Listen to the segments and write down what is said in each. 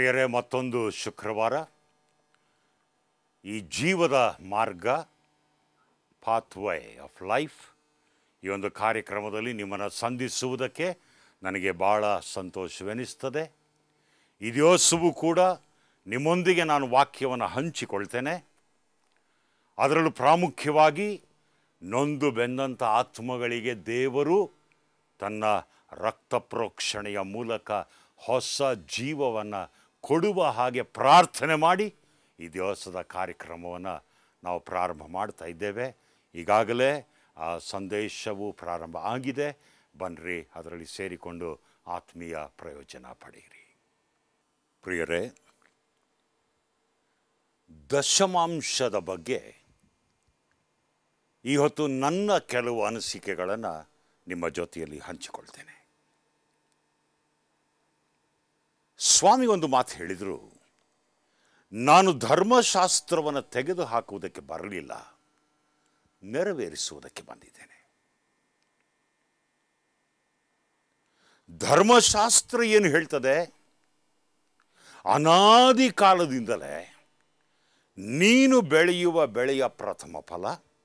ಪ್ರಿಯರೇ ಮತ್ತೊಂದು ಶುಕ್ರವಾರ ಈ ಜೀವದ ಮಾರ್ಗ ಪಾತ್ವೇ ಆಫ್ ಲೈಫ್ ಈ ಒಂದು ಕಾರ್ಯಕ್ರಮದಲ್ಲಿ ನಿಮ್ಮನ್ನು ಸಂಧಿಸುವುದಕ್ಕೆ ನನಗೆ ಭಾಳ ಸಂತೋಷವೆನಿಸ್ತದೆ ಈ ದಿವಸವೂ ಕೂಡ ನಿಮ್ಮೊಂದಿಗೆ ನಾನು ವಾಕ್ಯವನ್ನು ಹಂಚಿಕೊಳ್ತೇನೆ ಅದರಲ್ಲೂ ಪ್ರಾಮುಖ್ಯವಾಗಿ ನೊಂದು ಬೆಂದಂಥ ಆತ್ಮಗಳಿಗೆ ದೇವರು ತನ್ನ ರಕ್ತ ಪ್ರೋಕ್ಷಣೆಯ ಮೂಲಕ ಹೊಸ ಜೀವವನ್ನು ಕೊಡುವ ಹಾಗೆ ಪ್ರಾರ್ಥನೆ ಮಾಡಿ ಈ ದಿವಸದ ಕಾರ್ಯಕ್ರಮವನ್ನು ನಾವು ಪ್ರಾರಂಭ ಮಾಡ್ತಾ ಇದ್ದೇವೆ ಈಗಾಗಲೇ ಆ ಸಂದೇಶವು ಪ್ರಾರಂಭ ಆಗಿದೆ ಬನ್ನಿರಿ ಅದರಲ್ಲಿ ಸೇರಿಕೊಂಡು ಆತ್ಮೀಯ ಪ್ರಯೋಜನ ಪಡೆಯಿರಿ ಪ್ರಿಯರೇ ದಶಮಾಂಶದ ಬಗ್ಗೆ ಈ ಹೊತ್ತು ನನ್ನ ಕೆಲವು ಅನಿಸಿಕೆಗಳನ್ನು ನಿಮ್ಮ ಜೊತೆಯಲ್ಲಿ ಹಂಚಿಕೊಳ್ತೇನೆ ಸ್ವಾಮಿ ಒಂದು ಮಾತು ಹೇಳಿದರು ನಾನು ಧರ್ಮಶಾಸ್ತ್ರವನ್ನು ತೆಗೆದು ಹಾಕುವುದಕ್ಕೆ ಬರಲಿಲ್ಲ ನೆರವೇರಿಸುವುದಕ್ಕೆ ಬಂದಿದ್ದೇನೆ ಧರ್ಮಶಾಸ್ತ್ರ ಏನು ಹೇಳ್ತದೆ ಅನಾದಿ ಕಾಲದಿಂದಲೇ ನೀನು ಬೆಳೆಯುವ ಬೆಳೆಯ ಪ್ರಥಮ ಫಲ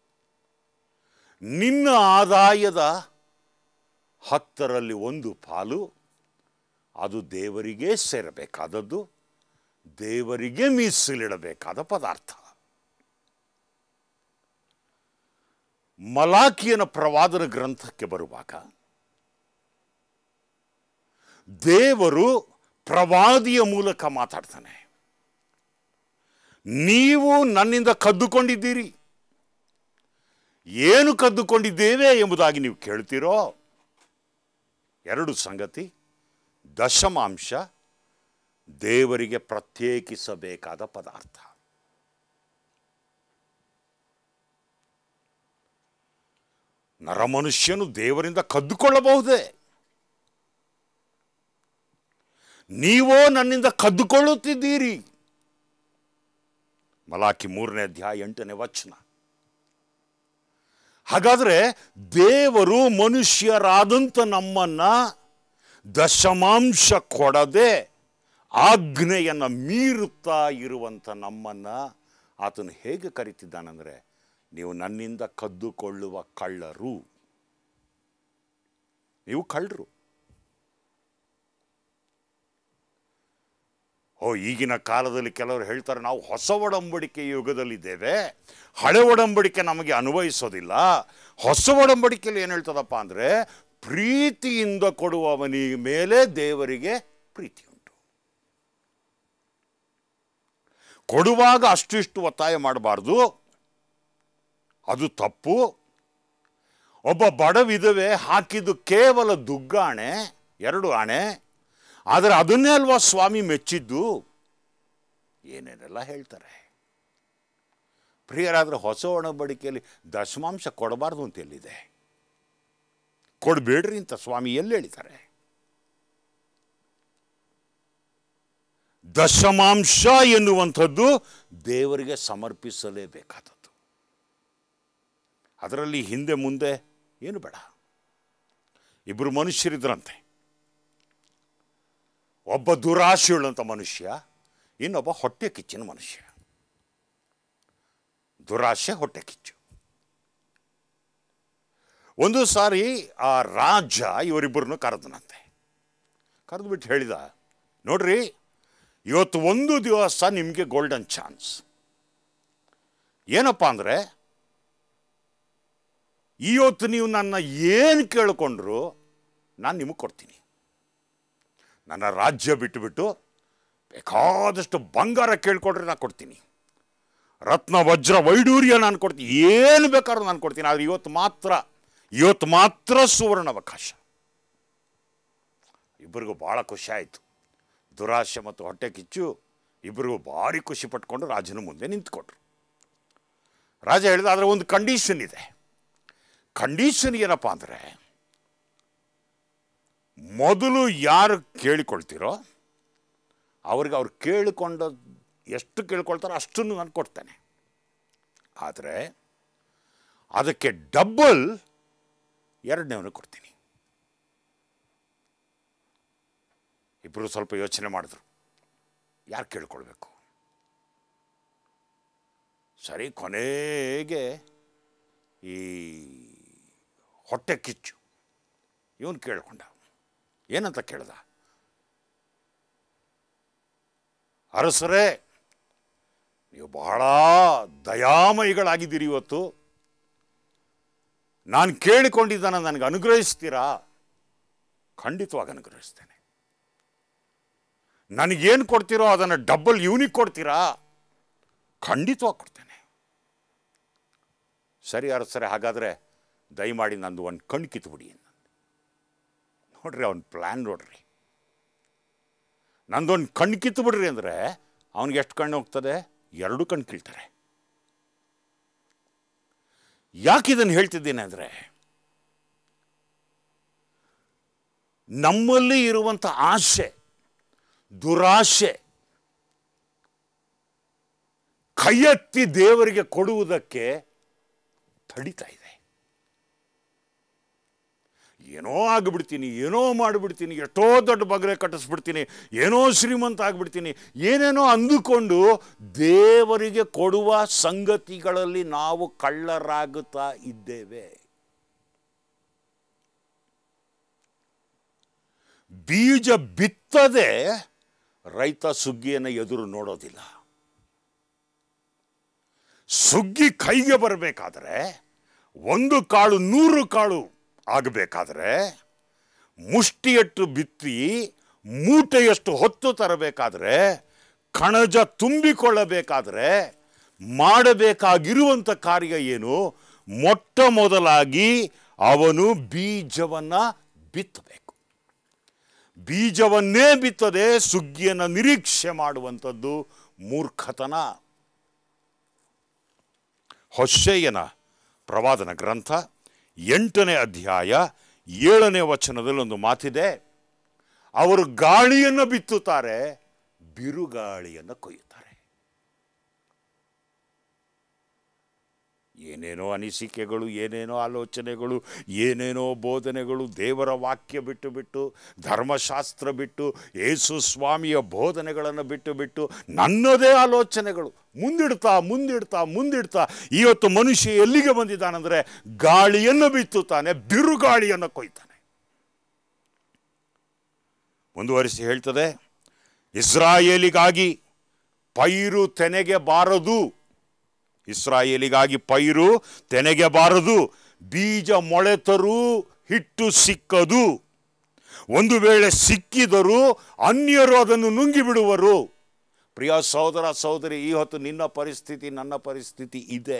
ನಿನ್ನ ಆದಾಯದ ಹತ್ತರಲ್ಲಿ ಒಂದು ಪಾಲು ಅದು ದೇವರಿಗೆ ಸೇರಬೇಕಾದದ್ದು ದೇವರಿಗೆ ಮೀಸಲಿಡಬೇಕಾದ ಪದಾರ್ಥ ಮಲಾಕಿಯನ ಪ್ರವಾದನ ಗ್ರಂಥಕ್ಕೆ ಬರುವಾಗ ದೇವರು ಪ್ರವಾದಿಯ ಮೂಲಕ ಮಾತಾಡ್ತಾನೆ ನೀವು ನನ್ನಿಂದ ಕದ್ದುಕೊಂಡಿದ್ದೀರಿ ಏನು ಕದ್ದುಕೊಂಡಿದ್ದೇವೆ ಎಂಬುದಾಗಿ ನೀವು ಕೇಳ್ತೀರೋ ಎರಡು ಸಂಗತಿ ದಶಮಾಂಶ ದೇವರಿಗೆ ಪ್ರತ್ಯೇಕಿಸಬೇಕಾದ ಪದಾರ್ಥ ನರಮನುಷ್ಯನು ದೇವರಿಂದ ಕದ್ದುಕೊಳ್ಳಬಹುದೇ ನೀವೋ ನನ್ನಿಂದ ಕದ್ದುಕೊಳ್ಳುತ್ತಿದ್ದೀರಿ ಮಲಾಕಿ ಮೂರನೇ ಅಧ್ಯಾಯ ಎಂಟನೇ ವಚನ ಹಾಗಾದರೆ ದೇವರು ಮನುಷ್ಯರಾದಂಥ ನಮ್ಮನ್ನ ದಶಮಾಂಶ ಕೊಡದೆ ಆಜ್ಞೆಯನ್ನು ಮೀರುತ್ತಾ ಇರುವಂಥ ನಮ್ಮನ್ನ ಆತನು ಹೇಗೆ ಕರಿತಿದ್ದಾನಂದರೆ ನೀವು ನನ್ನಿಂದ ಕದ್ದುಕೊಳ್ಳುವ ಕಳ್ಳರು ನೀವು ಕಳ್ಳರು ಓ ಈಗಿನ ಕಾಲದಲ್ಲಿ ಕೆಲವರು ಹೇಳ್ತಾರೆ ನಾವು ಹೊಸ ಒಡಂಬಡಿಕೆ ಯುಗದಲ್ಲಿದ್ದೇವೆ ಹಳೆ ಒಡಂಬಡಿಕೆ ನಮಗೆ ಅನ್ವಯಿಸೋದಿಲ್ಲ ಹೊಸ ಒಡಂಬಡಿಕೆಯಲ್ಲಿ ಏನು ಹೇಳ್ತದಪ್ಪ ಅಂದರೆ ಪ್ರೀತಿಯಿಂದ ಕೊಡುವವನಿಗೆ ಮೇಲೆ ದೇವರಿಗೆ ಪ್ರೀತಿ ಉಂಟು ಕೊಡುವಾಗ ಅಷ್ಟಿಷ್ಟು ಒತ್ತಾಯ ಮಾಡಬಾರ್ದು ಅದು ತಪ್ಪು ಒಬ್ಬ ಬಡ ವಿಧವೆ ಹಾಕಿದ್ದು ಕೇವಲ ದುಗ್ಗಾಣೆ ಎರಡು ಆಣೆ ಆದರೆ ಅದನ್ನೇ ಅಲ್ವಾ ಸ್ವಾಮಿ ಮೆಚ್ಚಿದ್ದು ಏನೇನೆಲ್ಲ ಹೇಳ್ತಾರೆ ಪ್ರಿಯರಾದರೆ ಹೊಸ ಒಣಬಡಿಕೆಯಲ್ಲಿ ದಶಮಾಂಶ ಕೊಡಬಾರ್ದು ಅಂತ ಎಲ್ಲಿದೆ ಕೊಡಬೇಡ್ರಿ ಅಂತ ಸ್ವಾಮಿ ಎಲ್ಲಿ ಹೇಳಿದ್ದಾರೆ ದಶಮಾಂಶ ಎನ್ನುವಂಥದ್ದು ದೇವರಿಗೆ ಸಮರ್ಪಿಸಲೇಬೇಕಾದದ್ದು ಅದರಲ್ಲಿ ಹಿಂದೆ ಮುಂದೆ ಏನು ಬೇಡ ಇಬ್ಬರು ಮನುಷ್ಯರಿದ್ರಂತೆ ಒಬ್ಬ ದುರಾಶೆಯುಳ್ಳಂಥ ಮನುಷ್ಯ ಇನ್ನೊಬ್ಬ ಹೊಟ್ಟೆ ಕಿಚ್ಚಿನ ಮನುಷ್ಯ ದುರಾಶೆ ಹೊಟ್ಟೆ ಕಿಚ್ಚು ಒಂದು ಸಾರಿ ಆ ರಾಜ ಇವರಿಬ್ಬರನ್ನು ಕರೆದನಂತೆ ಕರೆದುಬಿಟ್ಟು ಹೇಳಿದ ನೋಡ್ರಿ ಇವತ್ತು ಒಂದು ದಿವಸ ನಿಮಗೆ ಗೋಲ್ಡನ್ ಚಾನ್ಸ್ ಏನಪ್ಪ ಅಂದರೆ ಇವತ್ತು ನೀವು ನನ್ನ ಏನು ಕೇಳಿಕೊಂಡ್ರು ನಾನು ನಿಮಗೆ ಕೊಡ್ತೀನಿ ನನ್ನ ರಾಜ್ಯ ಬಿಟ್ಟುಬಿಟ್ಟು ಬೇಕಾದಷ್ಟು ಬಂಗಾರ ಕೇಳ್ಕೊಡ್ರೆ ನಾನು ಕೊಡ್ತೀನಿ ರತ್ನ ವಜ್ರ ವೈಡೂರ್ಯ ನಾನು ಕೊಡ್ತೀನಿ ಏನು ಬೇಕಾದ್ರೂ ನಾನು ಕೊಡ್ತೀನಿ ಆದರೆ ಇವತ್ತು ಮಾತ್ರ ಇವತ್ತು ಮಾತ್ರ ಸುವರ್ಣ ಅವಕಾಶ ಇಬ್ಬರಿಗೂ ಭಾಳ ಖುಷಿ ಆಯಿತು ದುರಾಶೆ ಮತ್ತು ಹೊಟ್ಟೆ ಕಿಚ್ಚು ಇಬ್ಬರಿಗೂ ಭಾರಿ ಖುಷಿ ಪಟ್ಕೊಂಡು ರಾಜನ ಮುಂದೆ ನಿಂತ್ಕೊಂಡ್ರು ರಾಜ ಹೇಳಿದ ಆದರೆ ಒಂದು ಕಂಡೀಷನ್ ಇದೆ ಕಂಡೀಷನ್ ಏನಪ್ಪ ಅಂದರೆ ಮೊದಲು ಯಾರು ಕೇಳಿಕೊಳ್ತೀರೋ ಅವ್ರಿಗೆ ಅವ್ರು ಕೇಳಿಕೊಂಡ ಎಷ್ಟು ಕೇಳ್ಕೊಳ್ತಾರೋ ಅಷ್ಟನ್ನು ನಾನು ಕೊಡ್ತೇನೆ ಆದರೆ ಅದಕ್ಕೆ ಡಬ್ಬಲ್ ಎರಡನೇವನು ಕೊಡ್ತೀನಿ ಇಬ್ಬರು ಸ್ವಲ್ಪ ಯೋಚನೆ ಮಾಡಿದ್ರು ಯಾರು ಕೇಳ್ಕೊಳ್ಬೇಕು ಸರಿ ಕೊನೆಗೆ ಈ ಹೊಟ್ಟೆ ಕಿಚ್ಚು ಇವನು ಕೇಳ್ಕೊಂಡ ಏನಂತ ಕೇಳ್ದ ಅರಸರೇ ನೀವು ಬಹಳ ದಯಾಮಯಿಗಳಾಗಿದ್ದೀರಿ ಇವತ್ತು ನಾನು ಕೇಳಿಕೊಂಡಿದ್ದನ್ನು ನನಗೆ ಅನುಗ್ರಹಿಸ್ತೀರಾ ಖಂಡಿತವಾಗಿ ಅನುಗ್ರಹಿಸ್ತೇನೆ ನನಗೇನು ಕೊಡ್ತೀರೋ ಅದನ್ನು ಡಬ್ಬಲ್ ಯೂನಿಕ್ ಕೊಡ್ತೀರಾ ಖಂಡಿತವಾಗಿ ಕೊಡ್ತೇನೆ ಸರಿ ಅರಸರೇ ಹಾಗಾದರೆ ದಯಮಾಡಿ ನಂದು ಒಂದು ಕಣ್ಣು ಕಿತ್ಬಿಡಿ ನೋಡ್ರಿ ಅವನ ಪ್ಲ್ಯಾನ್ ನೋಡ್ರಿ ನಂದೊಂದು ಕಣ್ಣು ಕಿತ್ತು ಬಿಡ್ರಿ ಅಂದರೆ ಅವನಿಗೆ ಎಷ್ಟು ಕಣ್ಣು ಹೋಗ್ತದೆ ಎರಡು ಕಣ್ಣು ಕೀಳ್ತಾರೆ ಯಾಕೆ ಇದನ್ನು ಹೇಳ್ತಿದ್ದೇನೆ ಅಂದರೆ ನಮ್ಮಲ್ಲಿ ಇರುವಂಥ ಆಸೆ ದುರಾಶೆ ಕೈಯೆತ್ತಿ ದೇವರಿಗೆ ಕೊಡುವುದಕ್ಕೆ ತಡಿತಾ ಇದೆ ಏನೋ ಆಗಿಬಿಡ್ತೀನಿ ಏನೋ ಮಾಡಿಬಿಡ್ತೀನಿ ಎಷ್ಟೋ ದೊಡ್ಡ ಬಗರೆ ಕಟ್ಟಿಸ್ಬಿಡ್ತೀನಿ ಏನೋ ಶ್ರೀಮಂತ ಆಗಿಬಿಡ್ತೀನಿ ಏನೇನೋ ಅಂದುಕೊಂಡು ದೇವರಿಗೆ ಕೊಡುವ ಸಂಗತಿಗಳಲ್ಲಿ ನಾವು ಕಳ್ಳರಾಗುತ್ತಾ ಇದ್ದೇವೆ ಬೀಜ ಬಿತ್ತದೆ ರೈತ ಸುಗ್ಗಿಯನ್ನು ಎದುರು ನೋಡೋದಿಲ್ಲ ಸುಗ್ಗಿ ಕೈಗೆ ಬರಬೇಕಾದ್ರೆ ಒಂದು ಕಾಳು ನೂರು ಕಾಳು ಆಗಬೇಕಾದ್ರೆ ಮುಷ್ಟಿಯಟ್ಟು ಬಿತ್ತಿ ಮೂಟೆಯಷ್ಟು ಹೊತ್ತು ತರಬೇಕಾದ್ರೆ ಕಣಜ ತುಂಬಿಕೊಳ್ಳಬೇಕಾದ್ರೆ ಮಾಡಬೇಕಾಗಿರುವಂಥ ಕಾರ್ಯ ಏನು ಮೊಟ್ಟ ಮೊದಲಾಗಿ ಅವನು ಬೀಜವನ್ನು ಬಿತ್ತಬೇಕು ಬೀಜವನ್ನೇ ಬಿತ್ತದೆ ಸುಗ್ಗಿಯನ್ನು ನಿರೀಕ್ಷೆ ಮಾಡುವಂಥದ್ದು ಮೂರ್ಖತನ ಹೊಸ್ಸೆಯನ ಪ್ರವಾದನ ಗ್ರಂಥ ಎಂಟನೇ ಅಧ್ಯಾಯ ಏಳನೇ ವಚನದಲ್ಲಿ ಒಂದು ಮಾತಿದೆ ಅವರು ಗಾಳಿಯನ್ನು ಬಿತ್ತುತ್ತಾರೆ ಬಿರುಗಾಳಿಯನ್ನು ಕೊಯ್ಯುತ್ತಾರೆ ಏನೇನೋ ಅನಿಸಿಕೆಗಳು ಏನೇನೋ ಆಲೋಚನೆಗಳು ಏನೇನೋ ಬೋಧನೆಗಳು ದೇವರ ವಾಕ್ಯ ಬಿಟ್ಟು ಬಿಟ್ಟು ಧರ್ಮಶಾಸ್ತ್ರ ಬಿಟ್ಟು ಯೇಸು ಸ್ವಾಮಿಯ ಬೋಧನೆಗಳನ್ನು ಬಿಟ್ಟು ಬಿಟ್ಟು ನನ್ನದೇ ಆಲೋಚನೆಗಳು ಮುಂದಿಡ್ತಾ ಮುಂದಿಡ್ತಾ ಮುಂದಿಡ್ತಾ ಇವತ್ತು ಮನುಷ್ಯ ಎಲ್ಲಿಗೆ ಬಂದಿದ್ದಾನೆಂದರೆ ಗಾಳಿಯನ್ನು ಬಿತ್ತುತ್ತಾನೆ ಬಿರುಗಾಳಿಯನ್ನು ಕೊಯ್ತಾನೆ ಮುಂದುವರಿಸಿ ಹೇಳ್ತದೆ ಇಸ್ರಾಯೇಲಿಗಾಗಿ ಪೈರು ತೆನೆಗೆ ಬಾರದು ಇಸ್ರಾಯೇಲಿಗಾಗಿ ಪೈರು ತೆನೆಗೆ ಬಾರದು ಬೀಜ ಮೊಳೆತರೂ ಹಿಟ್ಟು ಸಿಕ್ಕದು ಒಂದು ವೇಳೆ ಸಿಕ್ಕಿದರೂ ಅನ್ಯರು ಅದನ್ನು ನುಂಗಿಬಿಡುವರು ಪ್ರಿಯ ಸಹೋದರ ಸಹೋದರಿ ಈ ಹೊತ್ತು ನಿನ್ನ ಪರಿಸ್ಥಿತಿ ನನ್ನ ಪರಿಸ್ಥಿತಿ ಇದೆ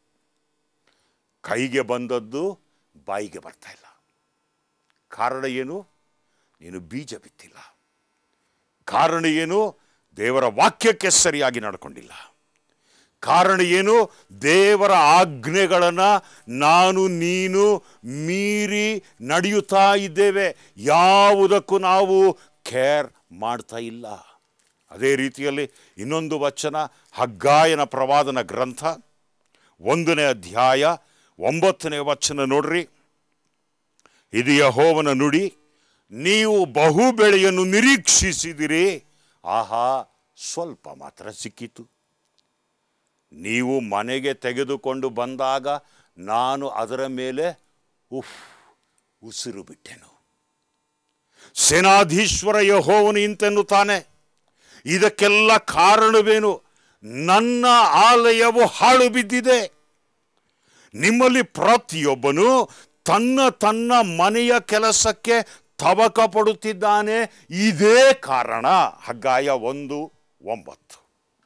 ಕೈಗೆ ಬಂದದ್ದು ಬಾಯಿಗೆ ಬರ್ತಾ ಇಲ್ಲ ಕಾರಣ ಏನು ನೀನು ಬೀಜ ಬಿತ್ತಿಲ್ಲ ಕಾರಣ ಏನು ದೇವರ ವಾಕ್ಯಕ್ಕೆ ಸರಿಯಾಗಿ ನಡ್ಕೊಂಡಿಲ್ಲ ಕಾರಣ ಏನು ದೇವರ ಆಜ್ಞೆಗಳನ್ನು ನಾನು ನೀನು ಮೀರಿ ನಡೆಯುತ್ತಾ ಇದ್ದೇವೆ ಯಾವುದಕ್ಕೂ ನಾವು ಕೇರ್ ಮಾಡ್ತಾ ಇಲ್ಲ ಅದೇ ರೀತಿಯಲ್ಲಿ ಇನ್ನೊಂದು ವಚನ ಹಗ್ಗಾಯನ ಪ್ರವಾದನ ಗ್ರಂಥ ಒಂದನೇ ಅಧ್ಯಾಯ ಒಂಬತ್ತನೇ ವಚನ ನೋಡ್ರಿ ಇದು ಯಹೋವನ ನುಡಿ ನೀವು ಬಹು ಬೆಳೆಯನ್ನು ನಿರೀಕ್ಷಿಸಿದಿರಿ ಆಹಾ ಸ್ವಲ್ಪ ಮಾತ್ರ ಸಿಕ್ಕಿತು ನೀವು ಮನೆಗೆ ತೆಗೆದುಕೊಂಡು ಬಂದಾಗ ನಾನು ಅದರ ಮೇಲೆ ಉಫ್ ಉಸಿರು ಬಿಟ್ಟೆನು ಸೇನಾಧೀಶ್ವರ ಯಹೋವನು ಇಂತೆನ್ನುತ್ತಾನೆ ಇದಕ್ಕೆಲ್ಲ ಕಾರಣವೇನು ನನ್ನ ಆಲಯವು ಹಾಳು ಬಿದ್ದಿದೆ ನಿಮ್ಮಲ್ಲಿ ಪ್ರತಿಯೊಬ್ಬನು ತನ್ನ ತನ್ನ ಮನೆಯ ಕೆಲಸಕ್ಕೆ ತವಕ ಪಡುತ್ತಿದ್ದಾನೆ ಇದೇ ಕಾರಣ ಹಗ್ಗಾಯ ಒಂದು ಒಂಬತ್ತು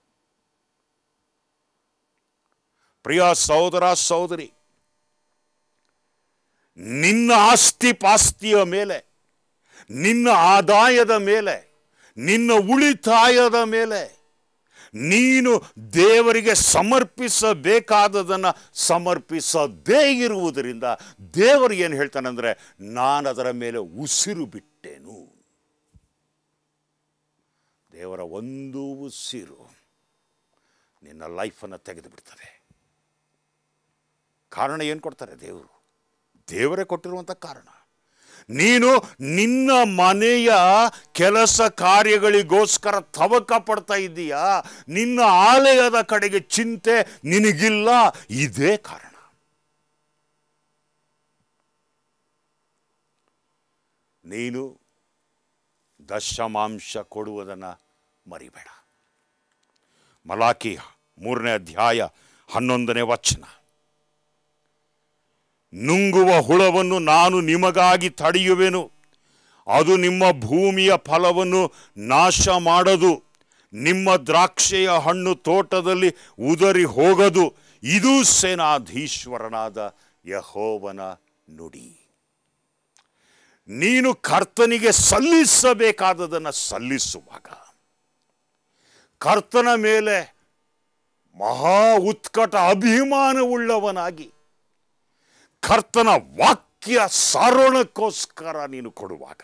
ಪ್ರಿಯ ಸಹೋದರ ಸಹೋದರಿ ನಿನ್ನ ಆಸ್ತಿ ಪಾಸ್ತಿಯ ಮೇಲೆ ನಿನ್ನ ಆದಾಯದ ಮೇಲೆ ನಿನ್ನ ಉಳಿತಾಯದ ಮೇಲೆ ನೀನು ದೇವರಿಗೆ ಸಮರ್ಪಿಸಬೇಕಾದದನ್ನು ಸಮರ್ಪಿಸದೇ ಇರುವುದರಿಂದ ದೇವರು ಏನು ಹೇಳ್ತಾನಂದ್ರೆ ನಾನು ಅದರ ಮೇಲೆ ಉಸಿರು ಬಿಟ್ಟೆನು ದೇವರ ಒಂದು ಉಸಿರು ನಿನ್ನ ಲೈಫನ್ನು ತೆಗೆದು ಬಿಡ್ತದೆ ಕಾರಣ ಏನು ಕೊಡ್ತಾರೆ ದೇವರು ದೇವರೇ ಕೊಟ್ಟಿರುವಂಥ ಕಾರಣ ನೀನು ನಿನ್ನ ಮನೆಯ ಕೆಲಸ ಕಾರ್ಯಗಳಿಗೋಸ್ಕರ ತವಕ ಪಡ್ತಾ ಇದ್ದೀಯಾ ನಿನ್ನ ಆಲಯದ ಕಡೆಗೆ ಚಿಂತೆ ನಿನಗಿಲ್ಲ ಇದೇ ಕಾರಣ ನೀನು ದಶಮಾಂಶ ಕೊಡುವುದನ್ನು ಮರಿಬೇಡ ಮಲಾಕಿ ಮೂರನೇ ಅಧ್ಯಾಯ ಹನ್ನೊಂದನೇ ವಚನ ನುಂಗುವ ಹುಳವನ್ನು ನಾನು ನಿಮಗಾಗಿ ತಡೆಯುವೆನು ಅದು ನಿಮ್ಮ ಭೂಮಿಯ ಫಲವನ್ನು ನಾಶ ಮಾಡದು ನಿಮ್ಮ ದ್ರಾಕ್ಷೆಯ ಹಣ್ಣು ತೋಟದಲ್ಲಿ ಉದರಿ ಹೋಗದು ಇದು ಸೇನಾಧೀಶ್ವರನಾದ ಯಹೋವನ ನುಡಿ ನೀನು ಕರ್ತನಿಗೆ ಸಲ್ಲಿಸಬೇಕಾದದನ್ನು ಸಲ್ಲಿಸುವಾಗ ಕರ್ತನ ಮೇಲೆ ಮಹಾ ಉತ್ಕಟ ಅಭಿಮಾನವುಳ್ಳವನಾಗಿ ಕರ್ತನ ವಾಕ್ಯ ಸಾರೋಣಕ್ಕೋಸ್ಕರ ನೀನು ಕೊಡುವಾಗ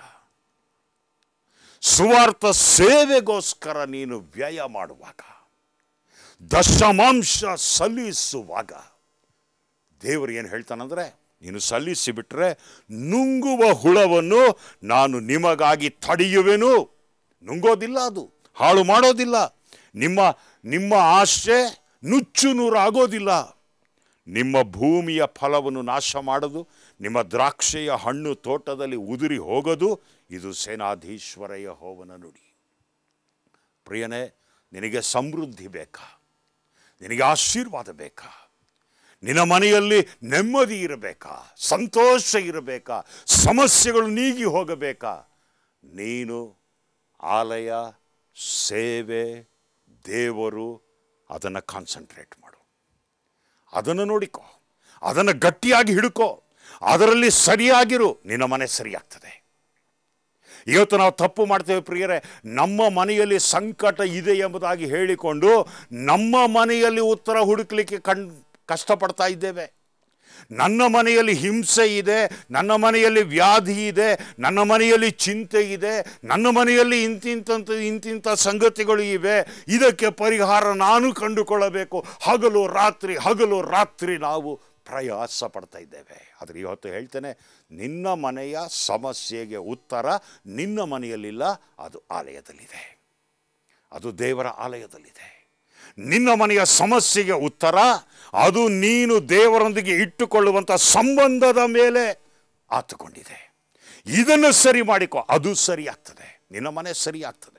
ಸುವಾರ್ಥ ಸೇವೆಗೋಸ್ಕರ ನೀನು ವ್ಯಯ ಮಾಡುವಾಗ ದಶಮಾಂಶ ಸಲ್ಲಿಸುವಾಗ ದೇವರು ಏನು ಹೇಳ್ತಾನಂದ್ರೆ ನೀನು ಸಲ್ಲಿಸಿ ಬಿಟ್ರೆ ನುಂಗುವ ಹುಳವನ್ನು ನಾನು ನಿಮಗಾಗಿ ತಡೆಯುವೆನು ನುಂಗೋದಿಲ್ಲ ಅದು ಹಾಳು ಮಾಡೋದಿಲ್ಲ ನಿಮ್ಮ ನಿಮ್ಮ ಆಶೆ ನುಚ್ಚು ನೂರಾಗೋದಿಲ್ಲ ನಿಮ್ಮ ಭೂಮಿಯ ಫಲವನ್ನು ನಾಶ ಮಾಡೋದು ನಿಮ್ಮ ದ್ರಾಕ್ಷೆಯ ಹಣ್ಣು ತೋಟದಲ್ಲಿ ಉದುರಿ ಹೋಗೋದು ಇದು ಸೇನಾಧೀಶ್ವರ ಯಹೋವನ ನುಡಿ ಪ್ರಿಯನೇ ನಿನಗೆ ಸಮೃದ್ಧಿ ಬೇಕಾ ನಿನಗೆ ಆಶೀರ್ವಾದ ಬೇಕಾ ನಿನ್ನ ಮನೆಯಲ್ಲಿ ನೆಮ್ಮದಿ ಇರಬೇಕಾ ಸಂತೋಷ ಇರಬೇಕಾ ಸಮಸ್ಯೆಗಳು ನೀಗಿ ಹೋಗಬೇಕಾ ನೀನು ಆಲಯ ಸೇವೆ ದೇವರು ಅದನ್ನು ಕಾನ್ಸಂಟ್ರೇಟ್ ಮಾಡು ಅದನ್ನು ನೋಡಿಕೋ ಅದನ್ನು ಗಟ್ಟಿಯಾಗಿ ಹಿಡ್ಕೋ ಅದರಲ್ಲಿ ಸರಿಯಾಗಿರು ನಿನ್ನ ಮನೆ ಸರಿಯಾಗ್ತದೆ ಇವತ್ತು ನಾವು ತಪ್ಪು ಮಾಡ್ತೇವೆ ಪ್ರಿಯರೇ ನಮ್ಮ ಮನೆಯಲ್ಲಿ ಸಂಕಟ ಇದೆ ಎಂಬುದಾಗಿ ಹೇಳಿಕೊಂಡು ನಮ್ಮ ಮನೆಯಲ್ಲಿ ಉತ್ತರ ಹುಡುಕ್ಲಿಕ್ಕೆ ಕಣ್ ಕಷ್ಟಪಡ್ತಾ ಇದ್ದೇವೆ ನನ್ನ ಮನೆಯಲ್ಲಿ ಹಿಂಸೆ ಇದೆ ನನ್ನ ಮನೆಯಲ್ಲಿ ವ್ಯಾಧಿ ಇದೆ ನನ್ನ ಮನೆಯಲ್ಲಿ ಚಿಂತೆ ಇದೆ ನನ್ನ ಮನೆಯಲ್ಲಿ ಇಂತಿಂತ ಇಂತಿಂಥ ಸಂಗತಿಗಳು ಇವೆ ಇದಕ್ಕೆ ಪರಿಹಾರ ನಾನು ಕಂಡುಕೊಳ್ಳಬೇಕು ಹಗಲು ರಾತ್ರಿ ಹಗಲು ರಾತ್ರಿ ನಾವು ಪ್ರಯಾಸ ಪಡ್ತಾ ಇದ್ದೇವೆ ಆದರೆ ಇವತ್ತು ಹೇಳ್ತೇನೆ ನಿನ್ನ ಮನೆಯ ಸಮಸ್ಯೆಗೆ ಉತ್ತರ ನಿನ್ನ ಮನೆಯಲ್ಲಿಲ್ಲ ಅದು ಆಲಯದಲ್ಲಿದೆ ಅದು ದೇವರ ಆಲಯದಲ್ಲಿದೆ ನಿನ್ನ ಮನೆಯ ಸಮಸ್ಯೆಗೆ ಉತ್ತರ ಅದು ನೀನು ದೇವರೊಂದಿಗೆ ಇಟ್ಟುಕೊಳ್ಳುವಂಥ ಸಂಬಂಧದ ಮೇಲೆ ಆತುಕೊಂಡಿದೆ ಇದನ್ನು ಸರಿ ಮಾಡಿಕೊ ಅದು ಸರಿಯಾಗ್ತದೆ ನಿನ್ನ ಮನೆ ಸರಿಯಾಗ್ತದೆ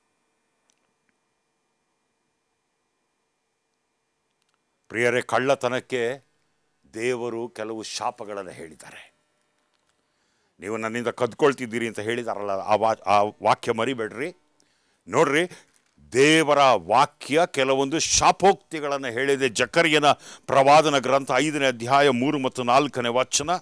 ಪ್ರಿಯರೇ ಕಳ್ಳತನಕ್ಕೆ ದೇವರು ಕೆಲವು ಶಾಪಗಳನ್ನು ಹೇಳಿದ್ದಾರೆ ನೀವು ನನ್ನಿಂದ ಕದ್ಕೊಳ್ತಿದ್ದೀರಿ ಅಂತ ಹೇಳಿದಾರಲ್ಲ ಆ ವಾ ಆ ವಾಕ್ಯ ಮರಿಬೇಡ್ರಿ ನೋಡ್ರಿ ದೇವರ ವಾಕ್ಯ ಕೆಲವೊಂದು ಶಾಪೋಕ್ತಿಗಳನ್ನು ಹೇಳಿದೆ ಜಕರಿಯನ ಪ್ರವಾದನ ಗ್ರಂಥ ಐದನೇ ಅಧ್ಯಾಯ ಮೂರು ಮತ್ತು ನಾಲ್ಕನೇ ವಚನ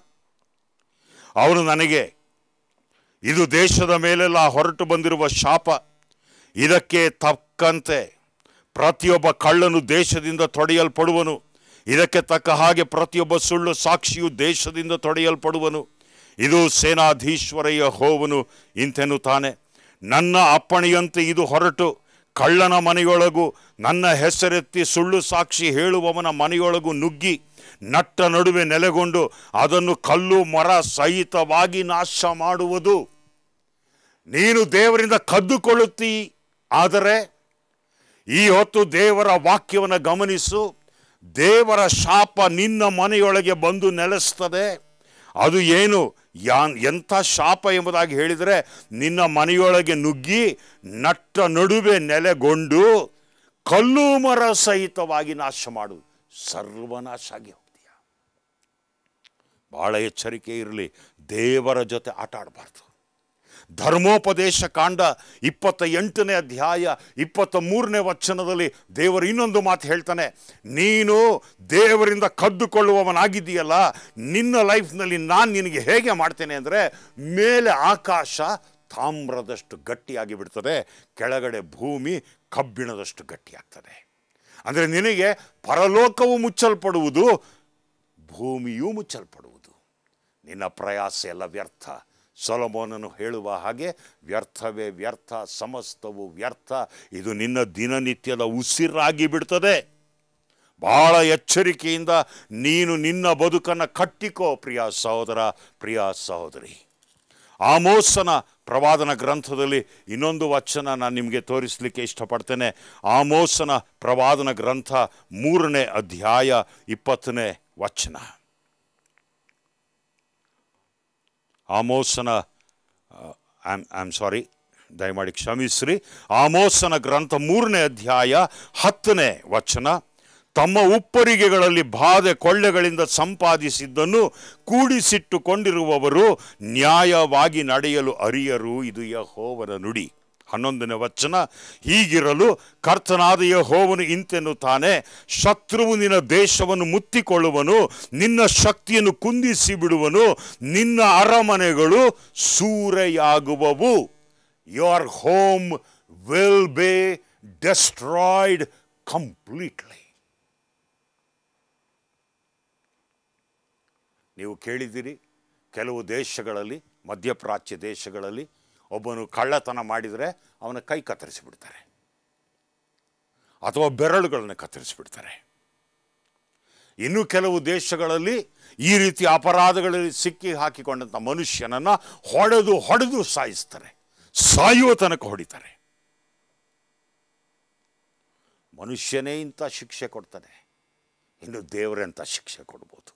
ಅವನು ನನಗೆ ಇದು ದೇಶದ ಮೇಲೆಲ್ಲ ಹೊರಟು ಬಂದಿರುವ ಶಾಪ ಇದಕ್ಕೆ ತಕ್ಕಂತೆ ಪ್ರತಿಯೊಬ್ಬ ಕಳ್ಳನು ದೇಶದಿಂದ ತೊಡೆಯಲ್ಪಡುವನು ಇದಕ್ಕೆ ತಕ್ಕ ಹಾಗೆ ಪ್ರತಿಯೊಬ್ಬ ಸುಳ್ಳು ಸಾಕ್ಷಿಯು ದೇಶದಿಂದ ತೊಡೆಯಲ್ಪಡುವನು ಇದು ಸೇನಾಧೀಶ್ವರಯ್ಯ ಹೋವನು ಇಂತೆನ್ನುತ್ತಾನೆ ನನ್ನ ಅಪ್ಪಣೆಯಂತೆ ಇದು ಹೊರಟು ಕಳ್ಳನ ಮನೆಯೊಳಗೂ ನನ್ನ ಹೆಸರೆತ್ತಿ ಸುಳ್ಳು ಸಾಕ್ಷಿ ಹೇಳುವವನ ಮನೆಯೊಳಗೂ ನುಗ್ಗಿ ನಟ್ಟ ನಡುವೆ ನೆಲೆಗೊಂಡು ಅದನ್ನು ಕಲ್ಲು ಮರ ಸಹಿತವಾಗಿ ನಾಶ ಮಾಡುವುದು ನೀನು ದೇವರಿಂದ ಕದ್ದುಕೊಳ್ಳುತ್ತೀ ಆದರೆ ಈ ಹೊತ್ತು ದೇವರ ವಾಕ್ಯವನ್ನು ಗಮನಿಸು ದೇವರ ಶಾಪ ನಿನ್ನ ಮನೆಯೊಳಗೆ ಬಂದು ನೆಲೆಸ್ತದೆ ಅದು ಏನು ಯಾನ್ ಎಂಥ ಶಾಪ ಎಂಬುದಾಗಿ ಹೇಳಿದರೆ ನಿನ್ನ ಮನೆಯೊಳಗೆ ನುಗ್ಗಿ ನಟ್ಟ ನಡುವೆ ನೆಲೆಗೊಂಡು ಕಲ್ಲು ಮರ ಸಹಿತವಾಗಿ ನಾಶ ಮಾಡು ಸರ್ವನಾಶ ಆಗಿ ಹೋಗ್ತೀಯ ಬಹಳ ಎಚ್ಚರಿಕೆ ಇರಲಿ ದೇವರ ಜೊತೆ ಆಟ ಆಡಬಾರ್ದು ಧರ್ಮೋಪದೇಶ ಕಾಂಡ ಇಪ್ಪತ್ತ ಎಂಟನೇ ಅಧ್ಯಾಯ ಇಪ್ಪತ್ತ ಮೂರನೇ ವಚನದಲ್ಲಿ ದೇವರು ಇನ್ನೊಂದು ಮಾತು ಹೇಳ್ತಾನೆ ನೀನು ದೇವರಿಂದ ಕದ್ದುಕೊಳ್ಳುವವನಾಗಿದ್ದೀಯಲ್ಲ ನಿನ್ನ ಲೈಫ್ನಲ್ಲಿ ನಾನು ನಿನಗೆ ಹೇಗೆ ಮಾಡ್ತೇನೆ ಅಂದರೆ ಮೇಲೆ ಆಕಾಶ ತಾಮ್ರದಷ್ಟು ಗಟ್ಟಿಯಾಗಿ ಬಿಡ್ತದೆ ಕೆಳಗಡೆ ಭೂಮಿ ಕಬ್ಬಿಣದಷ್ಟು ಗಟ್ಟಿಯಾಗ್ತದೆ ಅಂದರೆ ನಿನಗೆ ಪರಲೋಕವು ಮುಚ್ಚಲ್ಪಡುವುದು ಭೂಮಿಯೂ ಮುಚ್ಚಲ್ಪಡುವುದು ನಿನ್ನ ಪ್ರಯಾಸ ಎಲ್ಲ ವ್ಯರ್ಥ ಸೊಲಮೋನನು ಹೇಳುವ ಹಾಗೆ ವ್ಯರ್ಥವೇ ವ್ಯರ್ಥ ಸಮಸ್ತವು ವ್ಯರ್ಥ ಇದು ನಿನ್ನ ದಿನನಿತ್ಯದ ಉಸಿರಾಗಿ ಬಿಡ್ತದೆ ಬಹಳ ಎಚ್ಚರಿಕೆಯಿಂದ ನೀನು ನಿನ್ನ ಬದುಕನ್ನು ಕಟ್ಟಿಕೋ ಪ್ರಿಯ ಸಹೋದರ ಪ್ರಿಯ ಸಹೋದರಿ ಆಮೋಸನ ಪ್ರವಾದನ ಗ್ರಂಥದಲ್ಲಿ ಇನ್ನೊಂದು ವಚನ ನಾನು ನಿಮಗೆ ತೋರಿಸಲಿಕ್ಕೆ ಇಷ್ಟಪಡ್ತೇನೆ ಆಮೋಸನ ಪ್ರವಾದನ ಗ್ರಂಥ ಮೂರನೇ ಅಧ್ಯಾಯ ಇಪ್ಪತ್ತನೇ ವಚನ ಆಮೋಸನ ಐಮ್ ಐಮ್ ಸಾರಿ ದಯಮಾಡಿ ಕ್ಷಮಿಸ್ರಿ ಆಮೋಸನ ಗ್ರಂಥ ಮೂರನೇ ಅಧ್ಯಾಯ ಹತ್ತನೇ ವಚನ ತಮ್ಮ ಉಪ್ಪರಿಗೆಗಳಲ್ಲಿ ಬಾಧೆ ಕೊಳ್ಳೆಗಳಿಂದ ಸಂಪಾದಿಸಿದ್ದನ್ನು ಕೂಡಿಸಿಟ್ಟುಕೊಂಡಿರುವವರು ನ್ಯಾಯವಾಗಿ ನಡೆಯಲು ಅರಿಯರು ಇದು ಯಹೋವನ ನುಡಿ ಹನ್ನೊಂದನೇ ವಚನ ಹೀಗಿರಲು ಕರ್ತನಾದ ಯಹೋವನು ಇಂತೆನ್ನುತ್ತಾನೆ ಶತ್ರುವು ನಿನ್ನ ದೇಶವನ್ನು ಮುತ್ತಿಕೊಳ್ಳುವನು ನಿನ್ನ ಶಕ್ತಿಯನ್ನು ಕುಂದಿಸಿ ಬಿಡುವನು ನಿನ್ನ ಅರಮನೆಗಳು ಸೂರೆಯಾಗುವವು your home will be destroyed completely ನೀವು ಕೇಳಿದ್ದೀರಿ ಕೆಲವು ದೇಶಗಳಲ್ಲಿ ಮಧ್ಯಪ್ರಾಚ್ಯ ದೇಶಗಳಲ್ಲಿ ಒಬ್ಬನು ಕಳ್ಳತನ ಮಾಡಿದರೆ ಅವನ ಕೈ ಕತ್ತರಿಸಿಬಿಡ್ತಾರೆ ಅಥವಾ ಬೆರಳುಗಳನ್ನು ಕತ್ತರಿಸಿಬಿಡ್ತಾರೆ ಇನ್ನು ಕೆಲವು ದೇಶಗಳಲ್ಲಿ ಈ ರೀತಿ ಅಪರಾಧಗಳಲ್ಲಿ ಸಿಕ್ಕಿ ಹಾಕಿಕೊಂಡಂಥ ಮನುಷ್ಯನನ್ನು ಹೊಡೆದು ಹೊಡೆದು ಸಾಯಿಸ್ತಾರೆ ಸಾಯುವ ತನಕ ಹೊಡಿತಾರೆ ಮನುಷ್ಯನೇ ಇಂಥ ಶಿಕ್ಷೆ ಕೊಡ್ತಾನೆ ಇನ್ನು ದೇವರೆಂಥ ಶಿಕ್ಷೆ ಕೊಡ್ಬೋದು